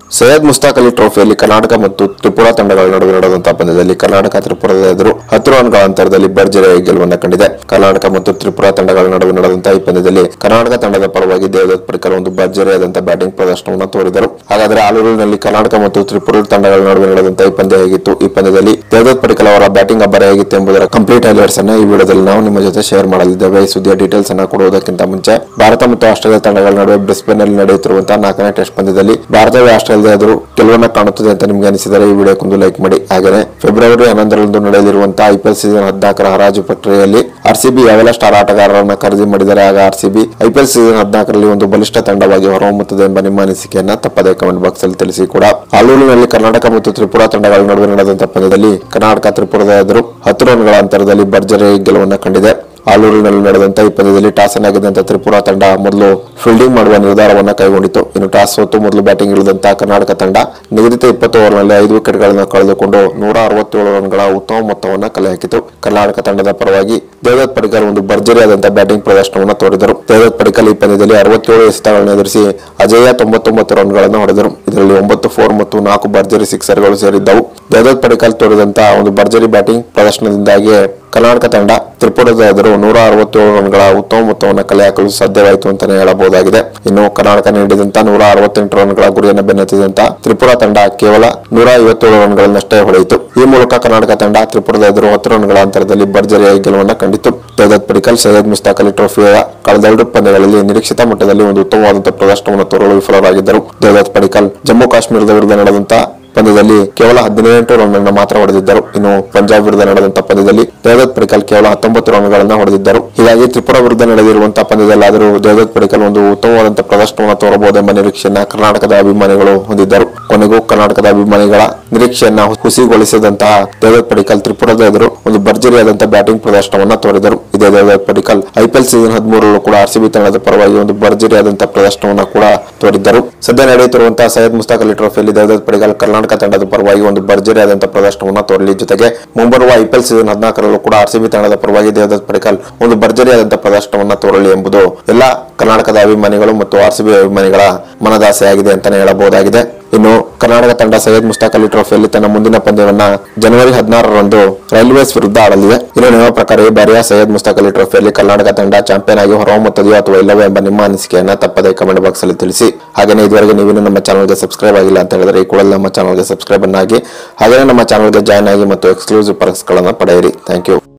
ಸೈಯದ್ ಮುಸ್ತಾಕ್ ಅಲಿ ಟ್ರೋಫಿಯಲ್ಲಿ ಕರ್ನಾಟಕ ಮತ್ತು ತ್ರಿಪುರಾ ತಂಡಗಳ ನಡುವೆ ನಡೆದಂತಹ ಪಂದ್ಯದಲ್ಲಿ ಕರ್ನಾಟಕ ತ್ರಿಪುರದ ಎದುರು ಹತ್ತು ರನ್ಗಳ ಅಂತರದಲ್ಲಿ ಭರ್ಜರಿಯಾಗಿ ಗೆಲುವನ್ನು ಕಂಡಿದೆ ಕರ್ನಾಟಕ ಮತ್ತು ತ್ರಿಪುರಾ ತಂಡಗಳ ನಡುವೆ ನಡೆದಂತಹ ಈ ಪಂದ್ಯದಲ್ಲಿ ಕರ್ನಾಟಕ ತಂಡದ ಪರವಾಗಿ ದೇವದತ್ ಪಡಿಕರ್ ಒಂದು ಭರ್ಜರಿಯಾದಂತಹ ಬ್ಯಾಟಿಂಗ್ ಪ್ರದರ್ಶನವನ್ನು ತೋರಿದರು ಹಾಗಾದ್ರೆ ಆಲೂರಿನಲ್ಲಿ ಕರ್ನಾಟಕ ಮತ್ತು ತ್ರಿಪುರಾ ತಂಡಗಳ ನಡುವೆ ನಡೆದಂತಹ ಈ ಪಂದ್ಯ ಹೇಗಿತ್ತು ಈ ಪಂದ್ಯದಲ್ಲಿ ದೇವದತ್ ಪಡಿಕಲ್ ಅವರ ಬ್ಯಾಟಿಂಗ್ ಅಬ್ಬರ ಹೇಗಿತ್ತು ಎಂಬುದರ ಕಂಪ್ಲೀಟ್ ಹೈಲೈಟ್ಸ್ ಅನ್ನ ಈ ವಿಡಿಯೋದಲ್ಲಿ ನಾವು ನಿಮ್ಮ ಜೊತೆ ಶೇರ್ ಮಾಡಲಿದ್ದೇವೆ ಈ ಸುದ್ದಿಯ ಡೀಟೇಲ್ಸ್ ಅನ್ನ ಕೊಡುವುದಕ್ಕಿಂತ ಮುಂಚೆ ಭಾರತ ಮತ್ತು ಆಸ್ಟ್ರೇಲಿಯಾ ತಂಡಗಳ ನಡುವೆ ಬ್ರಿಸ್ಬೇನ್ ನಲ್ಲಿ ನಡೆಯುತ್ತಿರುವಂತಹ ನಾಲ್ಕನೇ ಟೆಸ್ಟ್ ಪಂದ್ಯದಲ್ಲಿ ಭಾರತವೇ ಆಸ್ಟ್ರೇಲಿಯಾ ಎದುರು ಗೆಲುವನ್ನ ಕಾಣುತ್ತದೆ ಅಂತ ನಿಮ್ಗೆ ಅನಿಸಿದರೆ ಈ ವಿಡಿಯೋಕ್ಕೊಂದು ಲೈಕ್ ಮಾಡಿ ಹಾಗೆಯೇ ಫೆಬ್ರವರಿ ಹನ್ನೊಂದರಂದು ನಡೆಯಲಿರುವಂತಹ ಐಪಿಎಲ್ ಸೀಸನ್ ಹದಿನಾಲ್ಕರ ಹರಾಜು ಪ್ರಕ್ರಿಯೆಯಲ್ಲಿ ಆರ್ಸಿಬಿ ಯಾವೆಲ್ಲ ಸ್ಟಾರ್ ಆಟಗಾರರನ್ನ ಖರೀದಿ ಮಾಡಿದರೆ ಆಗ ಆರ್ಸಿಬಿ ಐಪಿಎಲ್ ಸೀಸನ್ ಹದಿನಾಲ್ಕರಲ್ಲಿ ಒಂದು ಬಲಿಷ್ಠ ತಂಡವಾಗಿ ಹೊರಹೊಮ್ಮುತ್ತದೆ ಎಂಬ ನಿಮ್ಮ ಅನಿಸಿಕೆಯನ್ನ ತಪ್ಪದೇ ಕಮೆಂಟ್ ಬಾಕ್ಸ್ ಅಲ್ಲಿ ತಿಳಿಸಿ ಕೂಡ ಆಲೂರಿನಲ್ಲಿ ಕರ್ನಾಟಕ ಮತ್ತು ತ್ರಿಪುರಾ ತಂಡಗಳ ನಡುವೆ ನಡೆದಂತಹ ಪಂದ್ಯದಲ್ಲಿ ಕರ್ನಾಟಕ ತ್ರಿಪುರದ ಎದುರು ಹತ್ತು ರನ್ಗಳ ಅಂತರದಲ್ಲಿ ಭರ್ಜರಿ ಗೆಲುವನ್ನು ಕಂಡಿದೆ ಆಲೂರಿನಲ್ಲಿ ನಡೆದಂತ ಈ ಪಂದ್ಯದಲ್ಲಿ ಟಾಸ್ ಅನ್ನ ಗೆದ್ದಂತ ತ್ರಿಪುರಾ ತಂಡ ಮೊದಲು ಫೀಲ್ಡಿಂಗ್ ಮಾಡುವ ನಿರ್ಧಾರವನ್ನ ಕೈಗೊಂಡಿತು ಇನ್ನು ಟಾಸ್ ಸೋತು ಮೊದಲು ಬ್ಯಾಟಿಂಗ್ ಇಳಿದಂತ ಕರ್ನಾಟಕ ತಂಡ ನಿಗದಿತ ಇಪ್ಪತ್ತು ಓವರ್ನಲ್ಲಿ ಐದು ವಿಕೆಟ್ಗಳನ್ನು ಕಳೆದುಕೊಂಡು ನೂರ ಅರವತ್ತೇಳು ರನ್ಗಳ ಉತ್ತಮ ಮೊತ್ತವನ್ನ ಕಲೆ ಹಾಕಿತು ಕರ್ನಾಟಕ ತಂಡದ ಪರವಾಗಿ ದೇವದತ್ ಪಡಿಕಲ್ ಒಂದು ಭರ್ಜರಿಯಾದಂತಹ ಬ್ಯಾಟಿಂಗ್ ಪ್ರದರ್ಶನವನ್ನು ತೋರಿದರು ದೇವದತ್ ಪಡಿಕಲ್ ಈ ಪಂದ್ಯದಲ್ಲಿ ಅರವತ್ತೇಳು ಎಸೆತಗಳನ್ನು ಎದುರಿಸಿ ಅಜಯ ತೊಂಬತ್ತೊಂಬತ್ತು ರನ್ಗಳನ್ನು ಹೊಡೆದರು ಇದರಲ್ಲಿ ಒಂಬತ್ತು ಫೋರ್ ಮತ್ತು ನಾಲ್ಕು ಭರ್ಜರಿ ಸಿಕ್ಸರ್ಗಳು ಸೇರಿದ್ದವು ದೇವದತ್ ಪಡಿಕಲ್ ತೋರಿದಂತಹ ಒಂದು ಭರ್ಜರಿ ಬ್ಯಾಟಿಂಗ್ ಪ್ರದರ್ಶನದಿಂದಾಗಿ ಕರ್ನಾಟಕ ತಂಡ ತ್ರಿಪುರದ ಎದುರು ನೂರ ಅರವತ್ತೇಳು ರನ್ಗಳ ಉತ್ತಮ ಮೊತ್ತವನ್ನು ಕಲೆ ಹಾಕಲು ಸಾಧ್ಯವಾಯಿತು ಅಂತಾನೆ ಹೇಳಬಹುದಾಗಿದೆ ಇನ್ನು ಕರ್ನಾಟಕ ನೀಡಿದಂತ ನೂರ ಅರವತ್ತೆಂಟು ರನ್ಗಳ ಗುರಿಯನ್ನು ಬೆನ್ನತ್ತಿದಂತ ತ್ರಿಪುರಾ ತಂಡ ಕೇವಲ ನೂರ ಐವತ್ತೇಳು ರನ್ಗಳನ್ನಷ್ಟೇ ಹೊಡೆಯಿತು ಈ ಮೂಲಕ ಕರ್ನಾಟಕ ತಂಡ ತ್ರಿಪುರದ ಎದುರು ಹತ್ತು ರನ್ಗಳ ಅಂತರದಲ್ಲಿ ಭರ್ಜರಿಯಾಗಿ ಗೆಲುವನ್ನು ಕಂಡಿತು ದೇವದತ್ ಪಡಿಕಲ್ ಸೈಯದ್ ಮುಸ್ತಾಕ್ ಅಲಿ ಟ್ರೋಫಿಯ ಕಳೆದೆರಡು ಪಂದ್ಯಗಳಲ್ಲಿ ನಿರೀಕ್ಷಿತ ಮಟ್ಟದಲ್ಲಿ ಒಂದು ಉತ್ತಮವಾದಂತಹ ಪ್ರದರ್ಶನವನ್ನು ತೋರಲು ವಿಫಲರಾಗಿದ್ದರು ದೇವದತ್ ಪಡಿಕಲ್ ಜಮ್ಮು ಕಾಶ್ಮೀರದ ವಿರುದ್ಧ ನಡೆದಂತ ಪಂದ್ಯದಲ್ಲಿ ಕೇವಲ ಹದಿನೆಂಟು ರನ್ ಅನ್ನು ಮಾತ್ರ ಹೊಡೆದಿದ್ದರು ಇನ್ನು ಪಂಜಾಬ್ ವಿರುದ್ಧ ನಡೆದಂತಹ ಪಂದ್ಯದಲ್ಲಿ ದೇವದತ್ ಪಡಿಕಲ್ ಕೇವಲ ಹತ್ತೊಂಬತ್ತು ರನ್ಗಳನ್ನು ಹೊಡೆದಿದ್ದರು ಹೀಗಾಗಿ ತ್ರಿಪುರಾ ವಿರುದ್ಧ ನಡೆದಿರುವಂತಹ ಪಂದ್ಯದಲ್ಲಾದರೂ ದೇವದತ್ ಪಡಿಕಲ್ ಒಂದು ಉತ್ತಮವಾದಂತಹ ಪ್ರದರ್ಶನವನ್ನು ತೋರಬಹುದೆಂಬ ನಿರೀಕ್ಷೆಯನ್ನ ಕರ್ನಾಟಕದ ಅಭಿಮಾನಿಗಳು ಹೊಂದಿದ್ದರು ಕೊನೆಗೂ ಕರ್ನಾಟಕದ ಅಭಿಮಾನಿಗಳ ನಿರೀಕ್ಷೆಯನ್ನ ಹುಸಿಗೊಳಿಸಿದಂತಹ ದೇವದತ್ ಪಡಿಕಲ್ ತ್ರಿಪುರದ ಎದುರು ಒಂದು ಭರ್ಜರಿಯಾದಂತಹ ಬ್ಯಾಟಿಂಗ್ ಪ್ರದರ್ಶನವನ್ನ ತೋರಿದರು ಇದೇ ದೇವದತ್ ಪಡಿಕಲ್ ಐಪಿಎಲ್ ಸೀಸನ್ ಹದಿಮೂರರಲ್ಲೂ ಕೂಡ ಆರ್ಸಿಬಿ ತಂಡದ ಪರವಾಗಿ ಒಂದು ಭರ್ಜರಿಯಾದಂತಹ ಪ್ರದರ್ಶನವನ್ನ ಕೂಡ ತೋರಿದ್ದರು ಸದ್ಯ ನಡೆಯುತ್ತಿರುವಂತಹ ಸೈಯದ್ ಮುಸ್ತಾಕ್ ಅಲಿ ಟ್ರೋಫಿಯಲ್ಲಿ ದೇವದತ್ ಪಡಿಕಲ್ ಕರ್ನಾಟಕ ತಂಡದ ಪರವಾಗಿ ಒಂದು ಭರ್ಜರಿಯಾದಂತಹ ಪ್ರದರ್ಶನವನ್ನ ತೋರಲಿ ಜೊತೆಗೆ ಮುಂಬರುವ ಐಪಿಎಲ್ ಸೀಸನ್ ಹದಿನಾಲ್ಕರಲ್ಲೂ ಕೂಡ ಆರ್ಸಿಬಿ ತಂಡದ ಪರವಾಗಿ ದೇವದತ್ ಪಡಿಕಲ್ ಒಂದು ಭರ್ಜರಿಯಾದಂತಹ ಪ್ರದರ್ಶನವನ್ನ ತೋರಲಿ ಎಂಬುದು ಎಲ್ಲ ಕರ್ನಾಟಕದ ಅಭಿಮಾನಿಗಳು ಮತ್ತು ಆರ್ಸಿಬಿ ಅಭಿಮಾನಿಗಳ ಮನದಾಸೆಯಾಗಿದೆ ಅಂತಾನೆ ಹೇಳಬಹುದಾಗಿದೆ ಇನ್ನು ಕರ್ನಾಟಕ ತಂಡ ಸೈಯದ್ ಮುಸ್ತಾಕ್ ಅಲಿ ಟ್ರೋಫಿಯಲ್ಲಿ ತನ್ನ ಮುಂದಿನ ಪಂದ್ಯವನ್ನ ಜನವರಿ ಹದಿನಾರರಂದು ರೈಲ್ವೇಸ್ ವಿರುದ್ಧ ಆಡಲಿದೆ ಇನ್ನು ನಿಮ್ಮ ಪ್ರಕಾರ ಈ ಬಾರಿಯ ಸೈಯದ್ ಮುಸ್ತಾಕ್ ಅಲಿ ಟ್ರೋಫಿಯಲ್ಲಿ ಕರ್ನಾಟಕ ತಂಡ ಚಾಂಪಿಯನ್ ಆಗಿ ಹೊರಹೊಮ್ಮುತ್ತದೆಯೋ ಅಥವಾ ಇಲ್ಲವೋ ಎಂಬ ನಿಮ್ಮ ಅನಿಸಿಕೆಯನ್ನ ತಪ್ಪದೇ ಕಮೆಂಟ್ ಬಾಕ್ಸ್ ಅಲ್ಲಿ ತಿಳಿಸಿ ಹಾಗೆಯೇ ಇದುವರೆಗೆ ನೀವೇನು ನಮ್ಮ ಚಾನಲ್ಗೆ ಸಬ್ಸ್ಕ್ರೈಬ್ ಆಗಿಲ್ಲ ಅಂತ ಹೇಳಿದ್ರೆ ಈ ಕೂಡಲೇ ನಮ್ಮ ಚಾನಲ್ಗೆ ಸಬ್ಸ್ಕ್ರೈಬ್ ಅನ್ನಾಗಿ ಹಾಗೆಯೇ ನಮ್ಮ ಚಾನಲ್ಗೆ ಜಾಯ್ನ್ ಆಗಿ ಮತ್ತು ಎಕ್ಸ್ಕ್ಲೂಸಿವ್ ಪರ್ಕ್ಸ್ಗಳನ್ನು ಪಡೆಯಿರಿ ಥ್ಯಾಂಕ್ ಯು